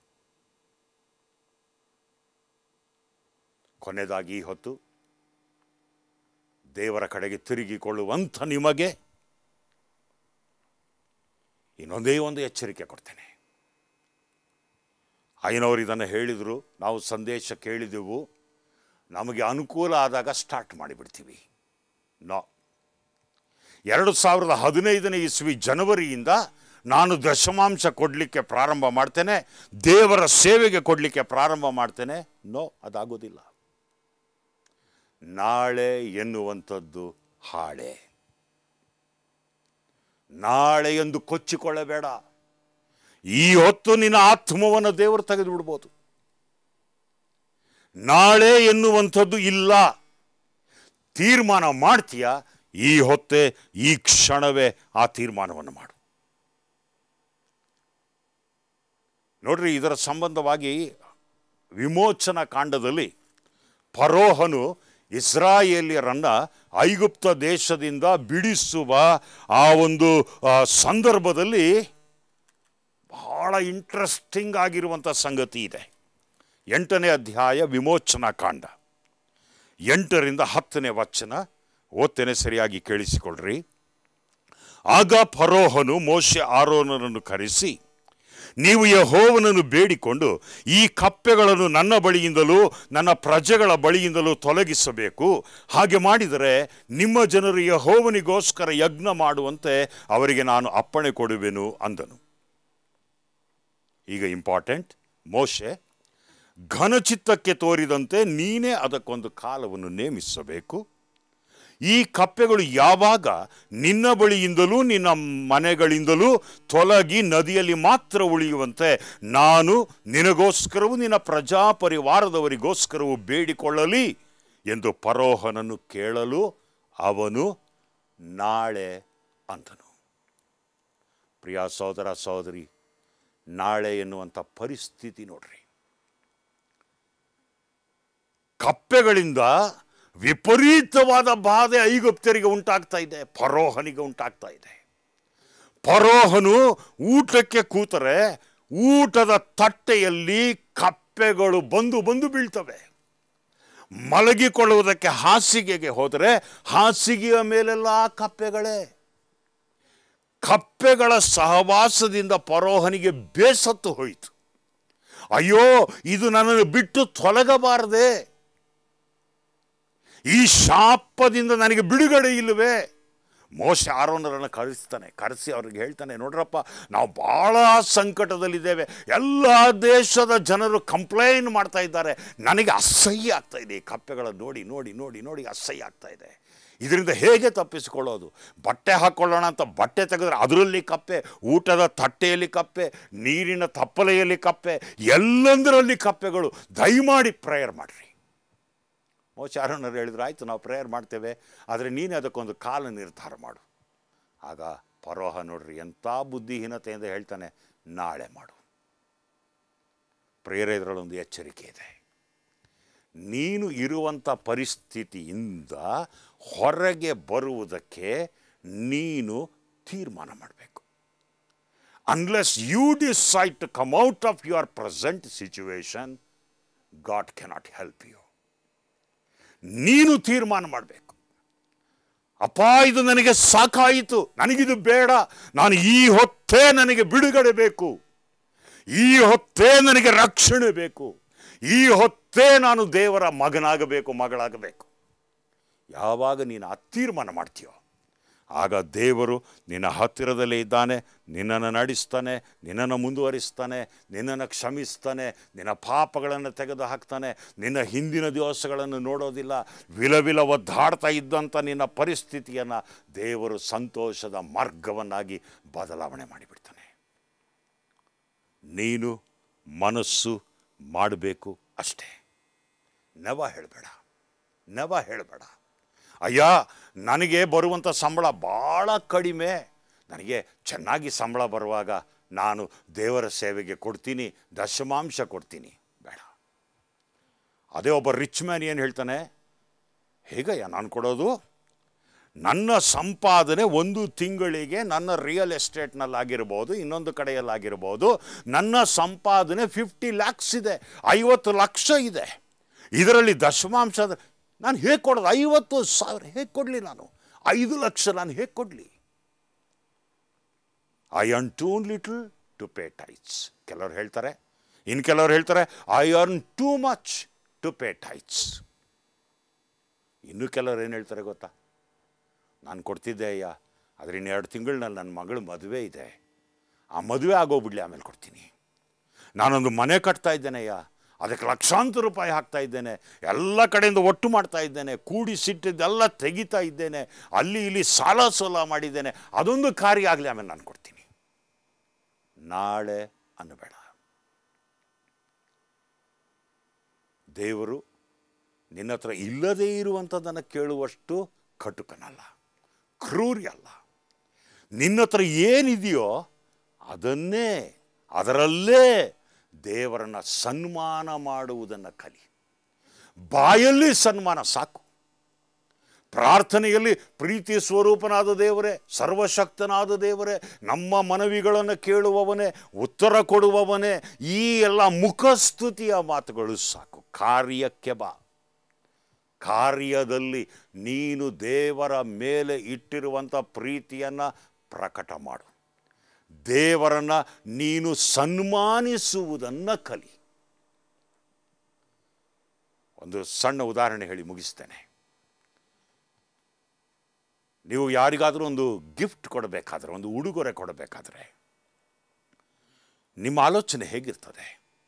ಕೊನೆಯದಾಗಿ ಈ ಹೊತ್ತು ದೇವರ ಕಡೆಗೆ ತಿರುಗಿಕೊಳ್ಳುವಂಥ ನಿಮಗೆ ಇನ್ನೊಂದೇ ಒಂದು ಎಚ್ಚರಿಕೆ ಕೊಡ್ತೇನೆ ಐನವರು ಇದನ್ನು ಹೇಳಿದರು ನಾವು ಸಂದೇಶ ಕೇಳಿದೆವು ನಮಗೆ ಅನುಕೂಲ ಆದಾಗ ಸ್ಟಾರ್ಟ್ ಮಾಡಿಬಿಡ್ತೀವಿ ನೋ ಎರಡು ಸಾವಿರದ ಹದಿನೈದನೇ ಇಸ್ವಿ ಜನವರಿಯಿಂದ ನಾನು ದಶಮಾಂಶ ಕೊಡಲಿಕ್ಕೆ ಪ್ರಾರಂಭ ಮಾಡ್ತೇನೆ ದೇವರ ಸೇವೆಗೆ ಕೊಡಲಿಕ್ಕೆ ಪ್ರಾರಂಭ ಮಾಡ್ತೇನೆ ನೋ ಅದಾಗೋದಿಲ್ಲ ನಾಳೆ ಎನ್ನುವಂಥದ್ದು ಹಾಳೆ ನಾಳೆ ಎಂದು ಕೊಚ್ಚಿಕೊಳ್ಳಬೇಡ ಈ ಹೊತ್ತು ನಿನ್ನ ಆತ್ಮವನ್ನು ದೇವರು ತೆಗೆದು ಬಿಡ್ಬೋದು ನಾಳೆ ಎನ್ನುವಂಥದ್ದು ಇಲ್ಲ ತೀರ್ಮಾನ ಮಾಡ್ತೀಯ ಈ ಹೊತ್ತೆ ಈ ಕ್ಷಣವೇ ಆ ತೀರ್ಮಾನವನ್ನು ಮಾಡು ನೋಡ್ರಿ ಇದರ ಸಂಬಂಧವಾಗಿ ವಿಮೋಚನಾ ಕಾಂಡದಲ್ಲಿ ಫರೋಹನು ಇಸ್ರಾಯೇಲಿಯರನ್ನ ಐಗುಪ್ತ ದೇಶದಿಂದ ಬಿಡಿಸುವ ಆ ಒಂದು ಆ, ಸಂದರ್ಭದಲ್ಲಿ ಬಹಳ ಇಂಟ್ರೆಸ್ಟಿಂಗ್ ಆಗಿರುವಂಥ ಸಂಗತಿ ಇದೆ ಎಂಟನೇ ಅಧ್ಯಾಯ ವಿಮೋಚನಾ ಕಾಂಡ ಎಂಟರಿಂದ ಹತ್ತನೇ ವಚನ ಓದ್ತೇನೆ ಸರಿಯಾಗಿ ಕೇಳಿಸಿಕೊಳ್ಳ್ರಿ ಆಗ ಫರೋಹನು ಮೋಶೆ ಆರೋನರನ್ನು ಕರೆಸಿ ನೀವು ಯಹೋವನನ್ನು ಬೇಡಿಕೊಂಡು ಈ ಕಪ್ಪೆಗಳನ್ನು ನನ್ನ ಬಳಿಯಿಂದಲೂ ನನ್ನ ಪ್ರಜೆಗಳ ಬಳಿಯಿಂದಲೂ ತೊಲಗಿಸಬೇಕು ಹಾಗೆ ಮಾಡಿದರೆ ನಿಮ್ಮ ಜನರು ಯಹೋವನಿಗೋಸ್ಕರ ಯಜ್ಞ ಮಾಡುವಂತೆ ಅವರಿಗೆ ನಾನು ಅಪ್ಪಣೆ ಕೊಡುವೆನು ಅಂದನು ಈಗ ಇಂಪಾರ್ಟೆಂಟ್ ಮೋಶೆ ಘನಚಿತ್ತಕ್ಕೆ ತೋರಿದಂತೆ ನೀನೇ ಅದಕ್ಕೊಂದು ಕಾಲವನ್ನು ನೇಮಿಸಬೇಕು ಈ ಕಪ್ಪೆಗಳು ಯಾವಾಗ ನಿನ್ನ ಬಳಿಯಿಂದಲೂ ನಿನ್ನ ಮನೆಗಳಿಂದಲೂ ತೊಲಗಿ ನದಿಯಲ್ಲಿ ಮಾತ್ರ ಉಳಿಯುವಂತೆ ನಾನು ನಿನಗೋಸ್ಕರವೂ ನಿನ್ನ ಪ್ರಜಾಪರಿವಾರದವರಿಗೋಸ್ಕರವೂ ಬೇಡಿಕೊಳ್ಳಲಿ ಎಂದು ಪರೋಹನನ್ನು ಕೇಳಲು ಅವನು ನಾಳೆ ಅಂತನು ಪ್ರಿಯ ಸೋದರ ಸೋದರಿ ನಾಳೆ ಎನ್ನುವಂಥ ಪರಿಸ್ಥಿತಿ ನೋಡ್ರಿ ಕಪ್ಪೆಗಳಿಂದ ವಿಪರೀತವಾದ ಬಾಧೆ ಐಗುಪ್ತರಿಗೆ ಉಂಟಾಗ್ತಾ ಇದೆ ಫರೋಹನಿಗೆ ಉಂಟಾಗ್ತಾ ಇದೆ ಫರೋಹನು ಊಟಕ್ಕೆ ಕೂತರೆ ಊಟದ ತಟ್ಟೆಯಲ್ಲಿ ಕಪ್ಪೆಗಳು ಬಂದು ಬಂದು ಬೀಳ್ತವೆ ಮಲಗಿಕೊಳ್ಳುವುದಕ್ಕೆ ಹಾಸಿಗೆಗೆ ಹೋದರೆ ಹಾಸಿಗೆಯ ಮೇಲೆಲ್ಲ ಕಪ್ಪೆಗಳೇ ಕಪ್ಪೆಗಳ ಸಹವಾಸದಿಂದ ಪರೋಹನಿಗೆ ಬೇಸತ್ತು ಹೋಯಿತು ಅಯ್ಯೋ ಇದು ನನ್ನನ್ನು ಬಿಟ್ಟು ತೊಲಗಬಾರದೆ ಈ ಶಾಪದಿಂದ ನನಗೆ ಬಿಡುಗಡೆ ಇಲ್ಲವೇ ಮೋಶ ಆರೋನರನ್ನು ಕರೆಸ್ತಾನೆ ಕರೆಸಿ ಅವ್ರಿಗೆ ಹೇಳ್ತಾನೆ ನೋಡ್ರಪ್ಪ ನಾವು ಭಾಳ ಸಂಕಟದಲ್ಲಿದ್ದೇವೆ ಎಲ್ಲ ದೇಶದ ಜನರು ಕಂಪ್ಲೇಂಟ್ ಮಾಡ್ತಾ ಇದ್ದಾರೆ ನನಗೆ ಅಸಹ್ಯ ಆಗ್ತಾ ಇದೆ ಈ ಕಪ್ಪೆಗಳನ್ನು ನೋಡಿ ನೋಡಿ ನೋಡಿ ನೋಡಿ ಅಸಹ್ಯ ಆಗ್ತಾ ಇದೆ ಇದರಿಂದ ಹೇಗೆ ತಪ್ಪಿಸಿಕೊಳ್ಳೋದು ಬಟ್ಟೆ ಹಾಕ್ಕೊಳ್ಳೋಣ ಅಂತ ಬಟ್ಟೆ ತೆಗೆದ್ರೆ ಅದರಲ್ಲಿ ಕಪ್ಪೆ ಊಟದ ತಟ್ಟೆಯಲ್ಲಿ ಕಪ್ಪೆ ನೀರಿನ ತಪ್ಪಲೆಯಲ್ಲಿ ಕಪ್ಪೆ ಎಲ್ಲಂದರಲ್ಲಿ ಕಪ್ಪೆಗಳು ದಯಮಾಡಿ ಪ್ರೇಯರ್ ಮಾಡಿರಿ ಮೋಚಾರಣರು ಹೇಳಿದ್ರು ಆಯಿತು ನಾವು ಪ್ರೇಯರ್ ಮಾಡ್ತೇವೆ ಆದರೆ ನೀನೇ ಅದಕ್ಕೊಂದು ಕಾಲ ನಿರ್ಧಾರ ಮಾಡು ಆಗ ಪರೋಹ ನೋಡ್ರಿ ಎಂಥ ಬುದ್ಧಿಹೀನತೆಯಿಂದ ಹೇಳ್ತಾನೆ ನಾಳೆ ಮಾಡು ಪ್ರೇಯರ್ ಇದರಲ್ಲೊಂದು ಎಚ್ಚರಿಕೆ ಇದೆ ನೀನು ಇರುವಂಥ ಪರಿಸ್ಥಿತಿಯಿಂದ ಹೊರಗೆ ಬರುವುದಕ್ಕೆ ನೀನು ತೀರ್ಮಾನ ಮಾಡಬೇಕು unless you decide to come out of your present situation God cannot help you ನೀನು ತೀರ್ಮಾನ ಮಾಡಬೇಕು ಅಪ್ಪ ಇದು ನನಗೆ ಸಾಕಾಯಿತು ನನಗಿದು ಬೇಡ ನಾನು ಈ ಹೊತ್ತೇ ನನಗೆ ಬಿಡುಗಡೆ ಬೇಕು ಈ ಹೊತ್ತೇ ನನಗೆ ರಕ್ಷಣೆ ಬೇಕು ಈ ಹೊತ್ತೇ ನಾನು ದೇವರ ಮಗನಾಗಬೇಕು ಮಗಳಾಗಬೇಕು ಯಾವಾಗ ನೀನು ಆ ತೀರ್ಮಾನ ಮಾಡ್ತೀಯೋ ಆಗ ದೇವರು ನಿನ್ನ ಹತ್ತಿರದಲ್ಲೇ ಇದ್ದಾನೆ ನಿನ್ನನ್ನು ನಡೆಸ್ತಾನೆ ನಿನ್ನನ್ನು ಮುಂದುವರಿಸ್ತಾನೆ ನಿನ್ನನ್ನು ಕ್ಷಮಿಸ್ತಾನೆ ನಿನ್ನ ಪಾಪಗಳನ್ನು ತೆಗೆದು ಹಾಕ್ತಾನೆ ನಿನ್ನ ಹಿಂದಿನ ದಿವಸಗಳನ್ನು ನೋಡೋದಿಲ್ಲ ವಿಲವಿಲ ಒದ್ದಾಡ್ತಾ ಇದ್ದಂಥ ನಿನ್ನ ಪರಿಸ್ಥಿತಿಯನ್ನು ದೇವರು ಸಂತೋಷದ ಮಾರ್ಗವನ್ನಾಗಿ ಬದಲಾವಣೆ ಮಾಡಿಬಿಡ್ತಾನೆ ನೀನು ಮನಸ್ಸು ಮಾಡಬೇಕು ಅಷ್ಟೇ ನೆವ ಹೇಳಬೇಡ ನೆವ ಹೇಳಬೇಡ ಅಯ್ಯ ನನಗೆ ಬರುವಂಥ ಸಂಬಳ ಭಾಳ ಕಡಿಮೆ ನನಗೆ ಚೆನ್ನಾಗಿ ಸಂಬಳ ಬರುವಾಗ ನಾನು ದೇವರ ಸೇವೆಗೆ ಕೊಡ್ತೀನಿ ದಶಮಾಂಶ ಕೊಡ್ತೀನಿ ಬೇಡ ಅದೇ ಒಬ್ಬ ರಿಚ್ ಮ್ಯಾನ್ ಏನು ಹೇಳ್ತಾನೆ ಹೇಗಯ್ಯ ನಾನು ಕೊಡೋದು ನನ್ನ ಸಂಪಾದನೆ ಒಂದು ತಿಂಗಳಿಗೆ ನನ್ನ ರಿಯಲ್ ಎಸ್ಟೇಟ್ನಲ್ಲಾಗಿರ್ಬೋದು ಇನ್ನೊಂದು ಕಡೆಯಲ್ಲಾಗಿರ್ಬೋದು ನನ್ನ ಸಂಪಾದನೆ ಫಿಫ್ಟಿ ಲ್ಯಾಕ್ಸ್ ಇದೆ ಐವತ್ತು ಲಕ್ಷ ಇದೆ ಇದರಲ್ಲಿ ದಶಮಾಂಶ ನಾನು ಹೇಗೆ ಕೊಡೋದು ಐವತ್ತು ಸಾವಿರ ಹೇಗೆ ಕೊಡಲಿ ನಾನು ಐದು ಲಕ್ಷ ನಾನು ಹೇಗೆ ಕೊಡಲಿ I earn too little to pay tithes ಕೆಲವ್ರು ಹೇಳ್ತಾರೆ ಇನ್ನು ಕೆಲವ್ರು ಹೇಳ್ತಾರೆ I earn too much to pay tithes ಇನ್ನು ಕೆಲವ್ರು ಏನು ಹೇಳ್ತಾರೆ ಗೊತ್ತಾ ನಾನು ಕೊಡ್ತಿದ್ದೆ ಅಯ್ಯ ಆದರೆ ಇನ್ನು ಎರಡು ತಿಂಗಳಲ್ಲಿ ನನ್ನ ಮಗಳ ಮದುವೆ ಇದೆ ಆ ಮದುವೆ ಆಗೋಗ್ಬಿಡ್ಲಿ ಆಮೇಲೆ ಕೊಡ್ತೀನಿ ನಾನೊಂದು ಮನೆ ಕಟ್ತಾ ಇದ್ದೇನೆ ಅಯ್ಯ ಅದಕ್ಕೆ ಲಕ್ಷಾಂತರ ರೂಪಾಯಿ ಹಾಕ್ತಾ ಇದ್ದೇನೆ ಎಲ್ಲ ಕಡೆಯಿಂದ ಒಟ್ಟು ಮಾಡ್ತಾ ಇದ್ದೇನೆ ಕೂಡಿ ಸಿಟ್ಟಿದ್ದೆಲ್ಲ ತೆಗಿತಾ ಇದ್ದೇನೆ ಅಲ್ಲಿ ಇಲ್ಲಿ ಸಾಲ ಸೋಲ ಮಾಡಿದ್ದೇನೆ ಅದೊಂದು ಕಾರ್ಯ ಆಗಲಿ ಆಮೇಲೆ ನಾನು ಕೊಡ್ತೀನಿ ನಾಳೆ ಅನ್ನಬೇಡ ದೇವರು ನಿನ್ನ ಹತ್ರ ಇಲ್ಲದೇ ಇರುವಂಥದ್ದನ್ನು ಕೇಳುವಷ್ಟು ಕಟುಕನಲ್ಲ ಕ್ರೂರಿ ಅಲ್ಲ ನಿನ್ನ ಹತ್ರ ಏನಿದೆಯೋ ಅದನ್ನೇ ಅದರಲ್ಲೇ ದೇವರನ್ನು ಸನ್ಮಾನ ಮಾಡುವುದನ್ನು ಕಲಿ ಬಾಯಲ್ಲಿ ಸನ್ಮಾನ ಸಾಕು ಪ್ರಾರ್ಥನೆಯಲ್ಲಿ ಪ್ರೀತಿ ಸ್ವರೂಪನಾದ ದೇವರೇ ಸರ್ವಶಕ್ತನಾದ ದೇವರೇ ನಮ್ಮ ಮನವಿಗಳನ್ನು ಕೇಳುವವನೇ ಉತ್ತರ ಕೊಡುವವನೇ ಈ ಎಲ್ಲ ಮುಖಸ್ತುತಿಯ ಮಾತುಗಳು ಸಾಕು ಕಾರ್ಯಕ್ಕೆ ಬಾ ಕಾರ್ಯದಲ್ಲಿ ನೀನು ದೇವರ ಮೇಲೆ ಇಟ್ಟಿರುವಂಥ ಪ್ರೀತಿಯನ್ನು ಪ್ರಕಟ ಮಾಡು ದೇವರನ್ನು ನೀನು ಸನ್ಮಾನಿಸುವುದನ್ನು ಕಲಿ ಒಂದು ಸಣ್ಣ ಉದಾಹರಣೆ ಹೇಳಿ ಮುಗಿಸ್ತೇನೆ ನೀವು ಯಾರಿಗಾದರೂ ಒಂದು ಗಿಫ್ಟ್ ಕೊಡಬೇಕಾದ್ರೆ ಒಂದು ಉಡುಗೊರೆ ಕೊಡಬೇಕಾದ್ರೆ ನಿಮ್ಮ ಆಲೋಚನೆ ಹೇಗಿರ್ತದೆ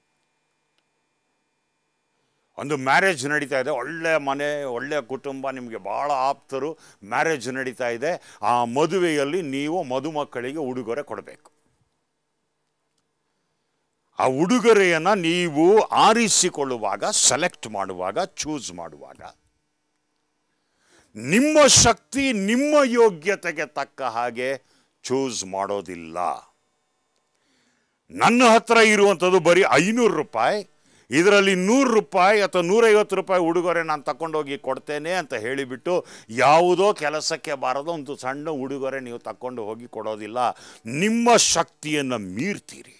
ಒಂದು ಮ್ಯಾರೇಜ್ ನಡೀತಾ ಇದೆ ಒಳ್ಳೆ ಮನೆ ಒಳ್ಳೆಯ ಕುಟುಂಬ ನಿಮಗೆ ಭಾಳ ಆಪ್ತರು ಮ್ಯಾರೇಜ್ ನಡೀತಾ ಇದೆ ಆ ಮದುವೆಯಲ್ಲಿ ನೀವು ಮದುಮಕ್ಕಳಿಗೆ ಉಡುಗೊರೆ ಕೊಡಬೇಕು ಆ ಉಡುಗೊರೆಯನ್ನು ನೀವು ಆರಿಸಿಕೊಳ್ಳುವಾಗ ಸೆಲೆಕ್ಟ್ ಮಾಡುವಾಗ ಚೂಸ್ ಮಾಡುವಾಗ ನಿಮ್ಮ ಶಕ್ತಿ ನಿಮ್ಮ ಯೋಗ್ಯತೆಗೆ ತಕ್ಕ ಹಾಗೆ ಚೂಸ್ ಮಾಡೋದಿಲ್ಲ ನನ್ನ ಹತ್ರ ಇರುವಂಥದ್ದು ಬರೀ ಐನೂರು ರೂಪಾಯಿ ಇದರಲ್ಲಿ ನೂರು ರೂಪಾಯಿ ಅಥವಾ ನೂರೈವತ್ತು ರೂಪಾಯಿ ಉಡುಗೊರೆ ನಾನು ತಗೊಂಡೋಗಿ ಕೊಡ್ತೇನೆ ಅಂತ ಹೇಳಿಬಿಟ್ಟು ಯಾವುದೋ ಕೆಲಸಕ್ಕೆ ಬಾರದೋ ಒಂದು ಸಣ್ಣ ಉಡುಗೊರೆ ನೀವು ತಗೊಂಡು ಹೋಗಿ ಕೊಡೋದಿಲ್ಲ ನಿಮ್ಮ ಶಕ್ತಿಯನ್ನು ಮೀರ್ತೀರಿ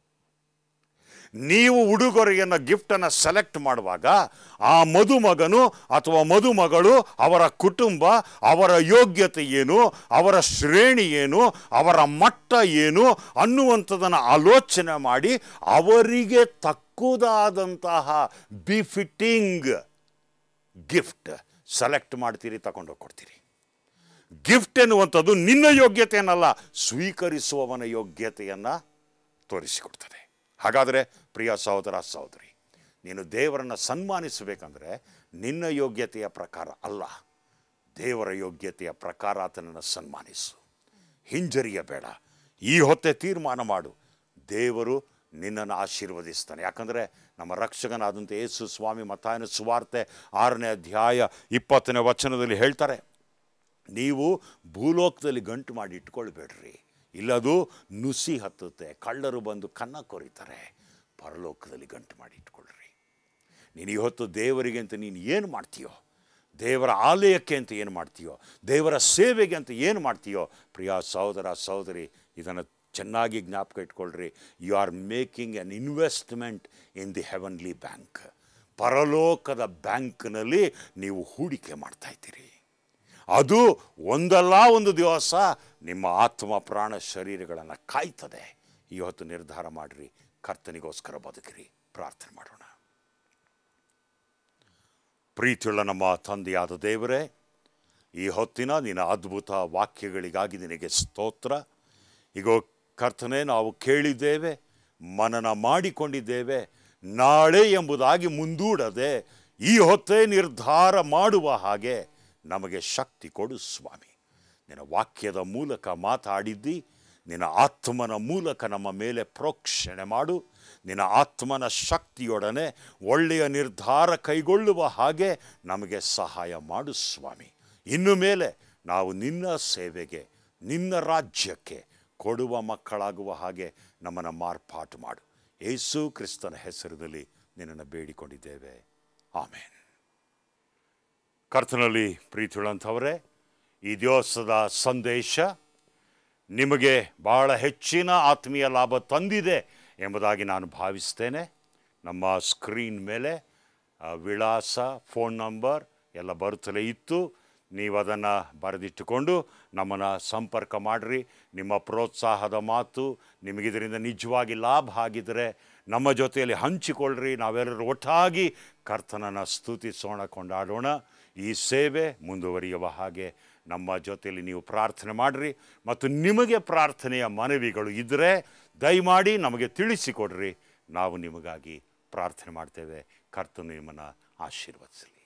ನೀವು ಉಡುಗೊರೆಯನ್ನು ಗಿಫ್ಟನ್ನು ಸೆಲೆಕ್ಟ್ ಮಾಡುವಾಗ ಆ ಮದುಮಗನು ಅಥವಾ ಮದುಮಗಳು ಅವರ ಕುಟುಂಬ ಅವರ ಯೋಗ್ಯತೆ ಏನು ಅವರ ಶ್ರೇಣಿ ಏನು ಅವರ ಮಟ್ಟ ಏನು ಅನ್ನುವಂಥದ್ದನ್ನು ಆಲೋಚನೆ ಮಾಡಿ ಅವರಿಗೆ ತಕ್ಕುದಾದಂತಹ ಬಿಫಿಟ್ಟಿಂಗ್ ಗಿಫ್ಟ್ ಸೆಲೆಕ್ಟ್ ಮಾಡ್ತೀರಿ ತಗೊಂಡೋಗಿ ಕೊಡ್ತೀರಿ ಗಿಫ್ಟ್ ಎನ್ನುವಂಥದ್ದು ನಿನ್ನ ಯೋಗ್ಯತೆಯನ್ನಲ್ಲ ಸ್ವೀಕರಿಸುವವನ ಯೋಗ್ಯತೆಯನ್ನು ತೋರಿಸಿಕೊಡ್ತದೆ ಹಾಗಾದರೆ ಪ್ರಿಯ ಸಹೋದರ ಸಹೋದರಿ ನೀನು ದೇವರನ್ನು ಸನ್ಮಾನಿಸಬೇಕಂದ್ರೆ ನಿನ್ನ ಯೋಗ್ಯತೆಯ ಪ್ರಕಾರ ಅಲ್ಲ ದೇವರ ಯೋಗ್ಯತೆಯ ಪ್ರಕಾರ ಆತನನ್ನು ಸನ್ಮಾನಿಸು ಹಿಂಜರಿಯಬೇಡ ಈ ಹೊತ್ತೆ ತೀರ್ಮಾನ ಮಾಡು ದೇವರು ನಿನ್ನನ್ನು ಆಶೀರ್ವದಿಸ್ತಾನೆ ಯಾಕಂದರೆ ನಮ್ಮ ರಕ್ಷಕನಾದಂಥ ಯೇಸು ಸ್ವಾಮಿ ಮತಾಯನ ಸುವಾರ್ತೆ ಆರನೇ ಅಧ್ಯಾಯ ಇಪ್ಪತ್ತನೇ ವಚನದಲ್ಲಿ ಹೇಳ್ತಾರೆ ನೀವು ಭೂಲೋಕದಲ್ಲಿ ಗಂಟು ಮಾಡಿ ಇಟ್ಕೊಳ್ಬೇಡ್ರಿ ಇಲ್ಲದು ನುಸಿ ಹತ್ತುತ್ತೆ ಕಳ್ಳರು ಬಂದು ಕನ್ನ ಕೊರಿತಾರೆ ಪರಲೋಕದಲ್ಲಿ ಗಂಟು ಮಾಡಿ ಇಟ್ಕೊಳ್ರಿ ನೀನು ಇವತ್ತು ದೇವರಿಗೆ ಅಂತ ನೀನು ಏನು ಮಾಡ್ತೀಯೋ ದೇವರ ಆಲಯಕ್ಕೆ ಅಂತ ಏನು ಮಾಡ್ತೀಯೋ ದೇವರ ಸೇವೆಗೆ ಅಂತ ಏನು ಮಾಡ್ತೀಯೋ ಪ್ರಿಯ ಸಹೋದರ ಸಹೋದರಿ ಇದನ್ನು ಚೆನ್ನಾಗಿ ಜ್ಞಾಪಕ ಇಟ್ಕೊಳ್ರಿ you are making an investment in the heavenly bank ಪರಲೋಕದ ಬ್ಯಾಂಕ್ನಲ್ಲಿ ನೀವು ಹೂಡಿಕೆ ಮಾಡ್ತಾ ಇದ್ದೀರಿ ಅದು ಒಂದಲ್ಲ ಒಂದು ದಿವಸ ನಿಮ್ಮ ಆತ್ಮ ಪ್ರಾಣ ಶರೀರಗಳನ್ನು ಕಾಯ್ತದೆ ಇವತ್ತು ನಿರ್ಧಾರ ಮಾಡಿರಿ ಕರ್ತನಿಗೋಸ್ಕರ ಬದುಕಿರಿ ಪ್ರಾರ್ಥನೆ ಮಾಡೋಣ ಪ್ರೀತಿಯುಳ್ಳ ನಮ್ಮ ತಂದೆಯಾದ ದೇವರೇ ಈ ಹೊತ್ತಿನ ನಿನ್ನ ಅದ್ಭುತ ವಾಕ್ಯಗಳಿಗಾಗಿ ನಿನಗೆ ಸ್ತೋತ್ರ ಈಗ ಕರ್ತನೆ ನಾವು ಕೇಳಿದ್ದೇವೆ ಮನನ ಮಾಡಿಕೊಂಡಿದ್ದೇವೆ ನಾಳೆ ಎಂಬುದಾಗಿ ಮುಂದೂಡದೆ ಈ ಹೊತ್ತೇ ನಿರ್ಧಾರ ಮಾಡುವ ಹಾಗೆ ನಮಗೆ ಶಕ್ತಿ ಕೊಡು ಸ್ವಾಮಿ ನಿನ್ನ ವಾಕ್ಯದ ಮೂಲಕ ಮಾತಾಡಿದ್ದಿ ನಿನ್ನ ಆತ್ಮನ ಮೂಲಕ ನಮ್ಮ ಮೇಲೆ ಪ್ರೋಕ್ಷಣೆ ಮಾಡು ನಿನ್ನ ಆತ್ಮನ ಶಕ್ತಿಯೊಡನೆ ಒಳ್ಳೆಯ ನಿರ್ಧಾರ ಕೈಗೊಳ್ಳುವ ಹಾಗೆ ನಮಗೆ ಸಹಾಯ ಮಾಡು ಸ್ವಾಮಿ ಇನ್ನು ಮೇಲೆ ನಾವು ನಿನ್ನ ಸೇವೆಗೆ ನಿನ್ನ ರಾಜ್ಯಕ್ಕೆ ಕೊಡುವ ಮಕ್ಕಳಾಗುವ ಹಾಗೆ ನಮ್ಮನ್ನು ಮಾರ್ಪಾಟು ಮಾಡು ಯೇಸು ಕ್ರಿಸ್ತನ ಹೆಸರಿನಲ್ಲಿ ನಿನ್ನನ್ನು ಬೇಡಿಕೊಂಡಿದ್ದೇವೆ ಆಮೇನ್ ಕರ್ತನಲ್ಲಿ ಪ್ರೀತಿಯುಳ್ಳಂಥವರೇ ಈ ದಿವಸದ ಸಂದೇಶ ನಿಮಗೆ ಬಹಳ ಹೆಚ್ಚಿನ ಆತ್ಮೀಯ ಲಾಭ ತಂದಿದೆ ಎಂಬುದಾಗಿ ನಾನು ಭಾವಿಸ್ತೇನೆ ನಮ್ಮ ಸ್ಕ್ರೀನ್ ಮೇಲೆ ಆ, ವಿಳಾಸ ಫೋನ್ ನಂಬರ್ ಎಲ್ಲ ಬರುತ್ತಲೇ ಇತ್ತು ನೀವು ಅದನ್ನು ಬರೆದಿಟ್ಟುಕೊಂಡು ನಮ್ಮನ್ನು ಸಂಪರ್ಕ ಮಾಡಿರಿ ನಿಮ್ಮ ಪ್ರೋತ್ಸಾಹದ ಮಾತು ನಿಮಗಿದರಿಂದ ನಿಜವಾಗಿ ಲಾಭ ಆಗಿದ್ದರೆ ನಮ್ಮ ಜೊತೆಯಲ್ಲಿ ಹಂಚಿಕೊಳ್ಳ್ರಿ ನಾವೆಲ್ಲರೂ ಒಟ್ಟಾಗಿ ಕರ್ತನನ್ನು ಸ್ತುತಿಸೋಣ ಕೊಂಡಾಡೋಣ ಈ ಸೇವೆ ಮುಂದುವರಿಯುವ ಹಾಗೆ ನಮ್ಮ ಜೊತೆಯಲ್ಲಿ ನೀವು ಪ್ರಾರ್ಥನೆ ಮಾಡಿರಿ ಮತ್ತು ನಿಮಗೆ ಪ್ರಾರ್ಥನೆಯ ಮನವಿಗಳು ಇದ್ದರೆ ದಯಮಾಡಿ ನಮಗೆ ತಿಳಿಸಿಕೊಡ್ರಿ ನಾವು ನಿಮಗಾಗಿ ಪ್ರಾರ್ಥನೆ ಮಾಡ್ತೇವೆ ಕರ್ತನು ನಿಮ್ಮನ್ನು ಆಶೀರ್ವದಿಸಲಿ